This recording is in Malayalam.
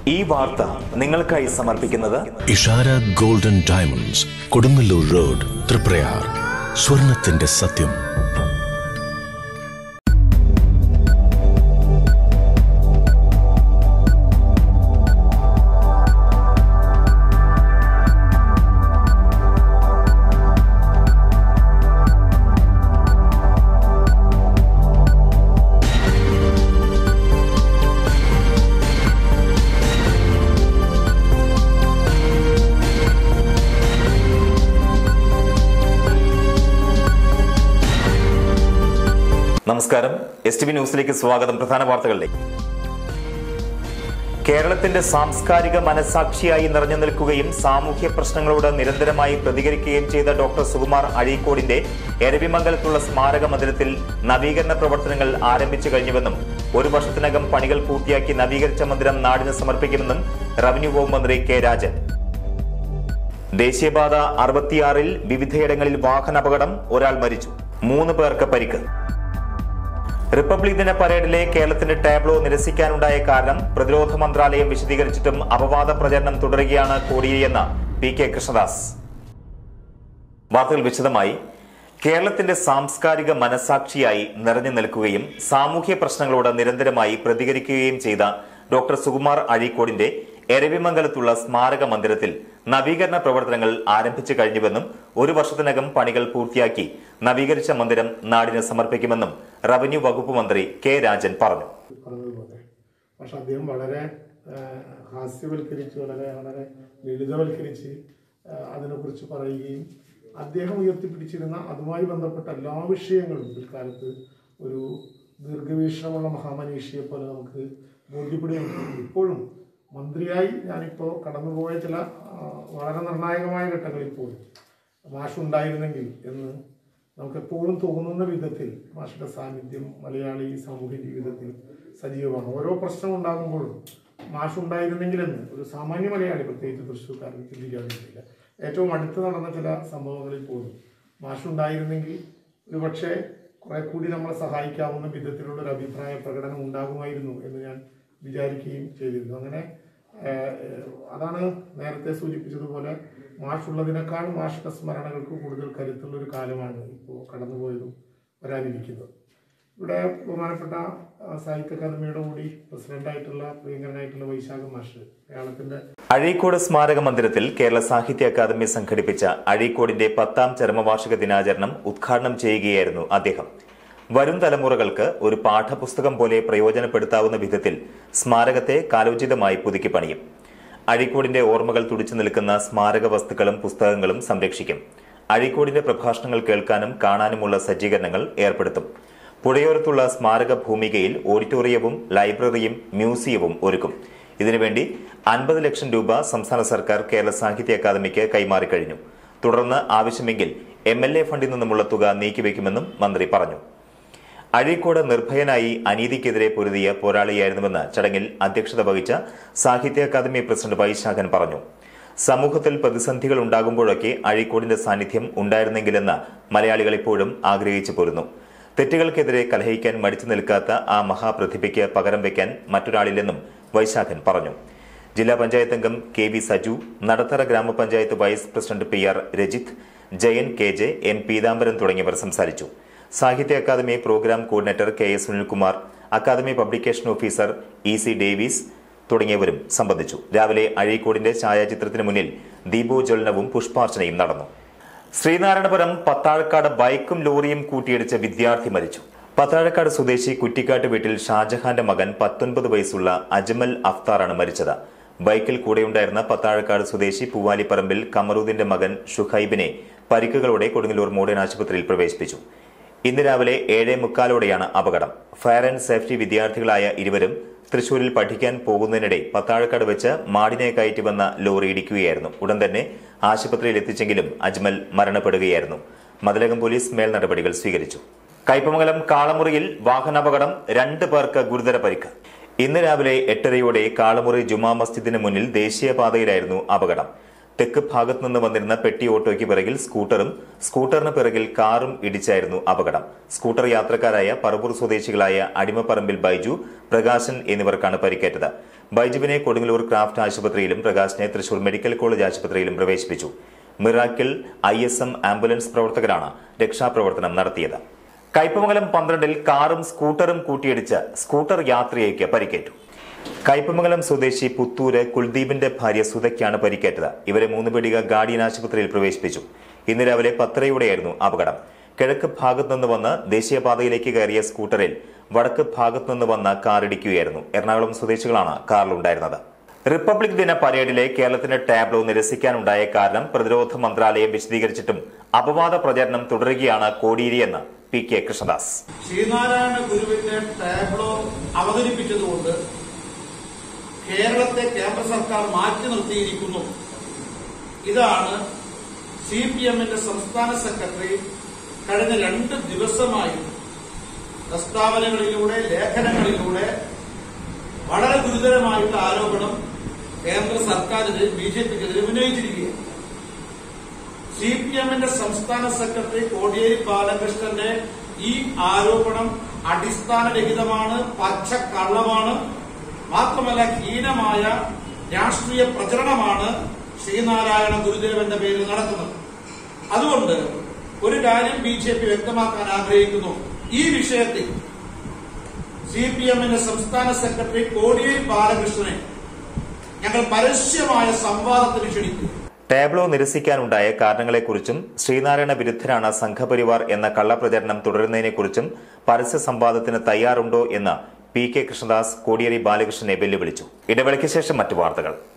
ഈ വാർത്ത നിങ്ങൾക്കായി സമർപ്പിക്കുന്നത് Ishara golden diamonds Kodungallur road Triprayar സ്വർണത്തിന്റെ സത്യം നമസ്കാരം എസ് ടി വി ന്യൂസിലേക്ക് സ്വാഗതം പ്രധാന വാർത്തകളിലേക്ക് കേരളത്തിന്റെ സാംസ്കാരിക മനസാക്ഷിയായി നിറഞ്ഞു നിൽക്കുകയും സാമൂഹ്യ പ്രശ്നങ്ങളോട് നിരന്തരമായി പ്രതികരിക്കുകയും ചെയ്ത ഡോക്ടർ സുകുമാർ അഴീക്കോടിന്റെ എരവിമംഗലത്തുള്ള സ്മാരക മന്ദിരത്തിൽ നവീകരണ പ്രവർത്തനങ്ങൾ ആരംഭിച്ചു കഴിഞ്ഞുവെന്നും ഒരു വർഷത്തിനകം പണികൾ പൂർത്തിയാക്കി നവീകരിച്ച മന്ദിരം നാടിന് സമർപ്പിക്കുമെന്നും റവന്യൂ വകുപ്പ് മന്ത്രി കെ രാജൻ ദേശീയപാത അറുപത്തിയാറിൽ വിവിധയിടങ്ങളിൽ വാഹനാപകടം ഒരാൾ മരിച്ചു മൂന്ന് പേർക്ക് പരിക്ക് റിപ്പബ്ലിക് ദിന പരേഡിലെ കേരളത്തിന്റെ ടാബ്ലോ നിരസിക്കാനുണ്ടായ കാരണം പ്രതിരോധ മന്ത്രാലയം വിശദീകരിച്ചിട്ടും അപവാദ പ്രചരണം തുടരുകയാണ് കോടിയേരിയെന്ന് പി കെ കൃഷ്ണദാസ് വാർത്തകൾ വിശദമായി കേരളത്തിന്റെ സാംസ്കാരിക മനസാക്ഷിയായി നിറഞ്ഞു നിൽക്കുകയും സാമൂഹ്യ പ്രശ്നങ്ങളോട് നിരന്തരമായി പ്രതികരിക്കുകയും ചെയ്ത ഡോക്ടർ സുകുമാർ അഴീക്കോടിന്റെ എരവിമംഗലത്തുള്ള സ്മാരക മന്ദിരത്തിൽ നവീകരണ പ്രവർത്തനങ്ങൾ ആരംഭിച്ചു കഴിഞ്ഞുവെന്നും ഒരു വർഷത്തിനകം പണികൾ പൂർത്തിയാക്കി നവീകരിച്ച മന്ദിരം നാടിന് സമർപ്പിക്കുമെന്നും റവന്യൂ വകുപ്പ് മന്ത്രി കെ രാജൻ പറഞ്ഞു പറഞ്ഞതുപോലെ പക്ഷെ അദ്ദേഹം വളരെ ആ, ഹാസ്യവൽക്കരിച്ച് വളരെ വളരെ ലളിതവൽക്കരിച്ച് ആ, അതിനെക്കുറിച്ച് പറയുകയും അദ്ദേഹം ഉയർത്തിപ്പിടിച്ചിരുന്ന അതുമായി ബന്ധപ്പെട്ട എല്ലാ വിഷയങ്ങളും പിൽക്കാലത്ത് ഒരു ദീർഘവീക്ഷണമുള്ള മഹാമനീഷിയെ പോലെ നമുക്ക് ബോധ്യപ്പെടുകയുണ്ട് ഇപ്പോഴും മന്ത്രിയായി ഞാനിപ്പോൾ കടന്നുപോയ ചില ആ, വളരെ നിർണായകമായ ഘട്ടങ്ങളിൽ പോലും മാഷ് ഉണ്ടായിരുന്നെങ്കിൽ എന്ന് നമുക്ക് എപ്പോഴും തോന്നുന്ന വിധത്തിൽ മാഷുടെ സാന്നിധ്യം മലയാളി സാമൂഹ്യ ജീവിതത്തിൽ സജീവമാണ് ഓരോ പ്രശ്നം ഉണ്ടാകുമ്പോഴും മാഷ് ഉണ്ടായിരുന്നെങ്കിലെന്ന് ഒരു സാമാന്യ മലയാളി പ്രത്യേകിച്ച് തൃശ്ശൂർക്കാരൻ ചിന്തിക്കാതിരിക്കില്ല ഏറ്റവും അടുത്ത് നടന്ന ചില സംഭവങ്ങളിൽ പോലും മാഷ് ഉണ്ടായിരുന്നെങ്കിൽ ഒരു പക്ഷേ കുറെ കൂടി നമ്മളെ സഹായിക്കാവുന്ന വിധത്തിലുള്ള ഒരു അഭിപ്രായ പ്രകടനം ഉണ്ടാകുമായിരുന്നു എന്ന് ഞാൻ വിചാരിക്കുകയും ചെയ്തിരുന്നു അങ്ങനെ ഏഹ്, അതാണ് നേരത്തെ സൂചിപ്പിച്ചതുപോലെ മാഷുള്ളതിനേക്കാൾ മാഷിന്റെ സ്മരണകൾക്ക് കൂടുതൽ കരുത്തുള്ള ഒരു കാലമാണ് ഇപ്പോൾ കടന്നുപോയതും വരാനിരിക്കുന്നത് ഇവിടെ ബഹുമാനപ്പെട്ട ആ, സാഹിത്യ അക്കാദമിയുടെ കൂടി പ്രസിഡന്റായിട്ടുള്ള പ്രിയങ്കരനായിട്ടുള്ള വൈശാഖ മാഷ് കേരളത്തിന്റെ അഴീക്കോട് സ്മാരക മന്ദിരത്തിൽ കേരള സാഹിത്യ അക്കാദമി സംഘടിപ്പിച്ച അഴീക്കോടിന്റെ പത്താം ചരമവാർഷിക ദിനാചരണം ഉദ്ഘാടനം ചെയ്യുകയായിരുന്നു അദ്ദേഹം വരും തലമുറകൾക്ക് ഒരു പാഠപുസ്തകം പോലെ പ്രയോജനപ്പെടുത്താവുന്ന വിധത്തിൽ സ്മാരകത്തെ കാലോചിതമായി പുതുക്കി പണിയും അഴീക്കോടിന്റെ ഓർമ്മകൾ തുടിച്ചു നിൽക്കുന്ന സ്മാരക വസ്തുക്കളും പുസ്തകങ്ങളും സംരക്ഷിക്കും അഴീക്കോടിന്റെ പ്രഭാഷണങ്ങൾ കേൾക്കാനും കാണാനുമുള്ള സജ്ജീകരണങ്ങൾ ഏർപ്പെടുത്തും പുഴയോരത്തുള്ള സ്മാരക ഭൂമികയിൽ ഓഡിറ്റോറിയവും ലൈബ്രറിയും മ്യൂസിയവും ഒരുക്കും ഇതിനുവേണ്ടി അൻപത് ലക്ഷം രൂപ സംസ്ഥാന സർക്കാർ കേരള സാഹിത്യ അക്കാദമിക്ക് കൈമാറിക്കഴിഞ്ഞു തുടർന്ന് ആവശ്യമെങ്കിൽ എം എൽ എ ഫണ്ടിൽ നിന്നുമുള്ള തുക നീക്കിവെക്കുമെന്നും മന്ത്രി പറഞ്ഞു അഴീക്കോട് നിർഭയനായി അനീതിക്കെതിരെ പൊരുതിയ പോരാളിയായിരുന്നുവെന്ന് ചടങ്ങിൽ അധ്യക്ഷത വഹിച്ച സാഹിത്യ അക്കാദമി പ്രസിഡന്റ് വൈശാഖൻ പറഞ്ഞു സമൂഹത്തിൽ പ്രതിസന്ധികൾ ഉണ്ടാകുമ്പോഴൊക്കെ അഴീക്കോടിന്റെ സാന്നിധ്യം ഉണ്ടായിരുന്നെങ്കിലെന്ന് മലയാളികൾ ഇപ്പോഴും ആഗ്രഹിച്ചു പോരുന്നു തെറ്റുകൾക്കെതിരെ കലഹിക്കാൻ മടിച്ചു നിൽക്കാത്ത ആ മഹാപ്രതിഭയ്ക്ക് പകരം വയ്ക്കാൻ മറ്റൊരാളില്ലെന്നും വൈശാഖൻ പറഞ്ഞു ജില്ലാ പഞ്ചായത്ത് അംഗം കെ വി സജു നടത്തറ ഗ്രാമപഞ്ചായത്ത് vice president P R Rajith Jayan K J M Peethambaran തുടങ്ങിയവർ സംസാരിച്ചു Sahitya Akademi programme coordinator K S Sunilkumar academy publication officer E C Davis തുടങ്ങിയവരും സംബന്ധിച്ചു രാവിലെ അഴീക്കോടിന്റെ ഛായാചിത്രത്തിന് മുന്നിൽ ദീപോജ്വലനവും പുഷ്പാർച്ചനയും നടന്നു ശ്രീനാരായണപുരം പത്താഴക്കാട് ബൈക്കും ലോറിയും കൂട്ടിയിടിച്ച വിദ്യാർത്ഥി മരിച്ചു പത്താഴക്കാട് സ്വദേശി കുറ്റിക്കാട്ട് വീട്ടിൽ ഷാജഹാന്റെ മകൻ പത്തൊൻപത് വയസ്സുള്ള അജ്മൽ അഫ്താറാണ് മരിച്ചത് ബൈക്കിൽ കൂടെയുണ്ടായിരുന്ന പത്താഴക്കാട് സ്വദേശി പൂവാലിപ്പറമ്പിൽ കമറൂദിന്റെ മകൻ ഷുഹൈബിനെ പരിക്കുകളോടെ കൊടുങ്ങല്ലൂർ മോഡേൺ ആശുപത്രിയിൽ പ്രവേശിപ്പിച്ചു ഇന്ന് രാവിലെ ഏഴേ മുക്കാലോടെയാണ് അപകടം ഫയർ ആൻഡ് സേഫ്റ്റി വിദ്യാർത്ഥികളായ ഇരുവരും തൃശൂരിൽ പഠിക്കാൻ പോകുന്നതിനിടെ പത്താഴക്കാട് വെച്ച് മാടിനെ കയറ്റി വന്ന ലോറി ഇടിക്കുകയായിരുന്നു ഉടൻ തന്നെ ആശുപത്രിയിൽ എത്തിച്ചെങ്കിലും അജ്മൽ മരണപ്പെടുകയായിരുന്നു മതിലകം പോലീസ് മേൽ നടപടികൾ സ്വീകരിച്ചു കയ്പമംഗലം കാളമുറിയിൽ വാഹനാപകടം രണ്ട് പേർക്ക് ഗുരുതര പരിക്ക് ഇന്ന് രാവിലെ എട്ടരയോടെ കാളമുറി ജുമാ മസ്ജിദിന് മുന്നിൽ ദേശീയപാതയിലായിരുന്നു അപകടം തെക്ക് ഭാഗത്തു നിന്ന് വന്നിരുന്ന പെട്ടി ഓട്ടോയ്ക്ക് പിറകിൽ സ്കൂട്ടറും സ്കൂട്ടറിന് പിറകിൽ കാറും ഇടിച്ചായിരുന്നു അപകടം സ്കൂട്ടർ യാത്രക്കാരായ പറവൂർ സ്വദേശികളായ അടിമപ്പറമ്പിൽ ബൈജു പ്രകാശൻ എന്നിവർക്കാണ് പരിക്കേറ്റത് ബൈജുവിനെ കൊടുങ്ങല്ലൂർ ക്രാഫ്റ്റ് ആശുപത്രിയിലും പ്രകാശിനെ തൃശൂർ മെഡിക്കൽ കോളേജ് ആശുപത്രിയിലും പ്രവേശിപ്പിച്ചു miracle I S M ambulance പ്രവർത്തകരാണ് രക്ഷാപ്രവർത്തനം നടത്തിയത് കയ്പമംഗലം പന്ത്രണ്ടിൽ കാറും സ്കൂട്ടറും കൂട്ടിയിടിച്ച് സ്കൂട്ടർ യാത്രികയ്ക്ക് പരിക്കേറ്റു കയ്പമംഗലം സ്വദേശി പുത്തൂര് കുൽദീപിന്റെ ഭാര്യ സുധയ്ക്കാണ് പരിക്കേറ്റത് ഇവരെ മൂന്ന് പീടിക ഗാർഡിയൻ ആശുപത്രിയിൽ പ്രവേശിപ്പിച്ചു ഇന്ന് രാവിലെ പത്തരയോടെയായിരുന്നു അപകടം കിഴക്ക് ഭാഗത്തു നിന്ന് വന്ന് ദേശീയപാതയിലേക്ക് കയറിയ സ്കൂട്ടറിൽ വടക്ക് ഭാഗത്തു നിന്ന് വന്ന കാർ ഇടിക്കുകയായിരുന്നു എറണാകുളം സ്വദേശികളാണ് കാറിലുണ്ടായിരുന്നത് റിപ്പബ്ലിക് ദിന പരേഡിലെ കേരളത്തിന്റെ ടാബ്ലോ നിരസിക്കാനുണ്ടായ കാരണം പ്രതിരോധ മന്ത്രാലയം വിശദീകരിച്ചിട്ടും അപവാദ പ്രചരണം തുടരുകയാണ് കോടിയേരിയെന്ന് പി കെ കൃഷ്ണദാസ് ശ്രീനാരായണ ഗുരുവിന്റെ ടാബ്ലോ അവതരിപ്പിച്ചതുകൊണ്ട് കേരളത്തെ കേന്ദ്ര സർക്കാർ മാറ്റി നിർത്തിയിരിക്കുന്നു ഇതാണ് സി പി എമ്മിന്റെ സംസ്ഥാന സെക്രട്ടറി കഴിഞ്ഞ രണ്ട് ദിവസമായി പ്രസ്താവനകളിലൂടെ ലേഖനങ്ങളിലൂടെ വളരെ ഗുരുതരമായിട്ടുള്ള ആരോപണം കേന്ദ്ര സർക്കാരിന് ബി ജെ പിക്കെതിരെ ഉന്നയിച്ചിരിക്കുകയാണ് സി പി എമ്മിന്റെ സംസ്ഥാന സെക്രട്ടറി കോടിയേരി ബാലകൃഷ്ണന്റെ ഈ ആരോപണം അടിസ്ഥാനരഹിതമാണ് പച്ചക്കള്ളമാണ് മാത്രമല്ല ഹീനമായ രാഷ്ട്രീയ പ്രചരണമാണ് ശ്രീനാരായണ ഗുരുദേവന്റെ പേരിൽ നടക്കുന്നത് അതുകൊണ്ട് ഒരു കാര്യം ബി ജെ പി വ്യക്തമാക്കാൻ ആഗ്രഹിക്കുന്നു ഈ വിഷയത്തിൽ സി പി എമ്മിന്റെ സംസ്ഥാന സെക്രട്ടറി കോടിയേരി ബാലകൃഷ്ണനെ ഞങ്ങൾ പരസ്യമായ സംവാദത്തിന് ക്ഷണിക്കുന്നു ടാബ്ലോ നിരസിക്കാനുണ്ടായ കാരണങ്ങളെക്കുറിച്ചും ശ്രീനാരായണ വിരുദ്ധരാണ് സംഘപരിവാർ എന്ന കള്ളപ്രചരണം തുടരുന്നതിനെക്കുറിച്ചും പരസ്യ സംവാദത്തിന് തയ്യാറുണ്ടോ എന്ന് പി കെ കൃഷ്ണദാസ് കോടിയേരി ബാലകൃഷ്ണനെ വെല്ലുവിളിച്ചു ഇടവേളയ്ക്ക് ശേഷം മറ്റു വാർത്തകൾ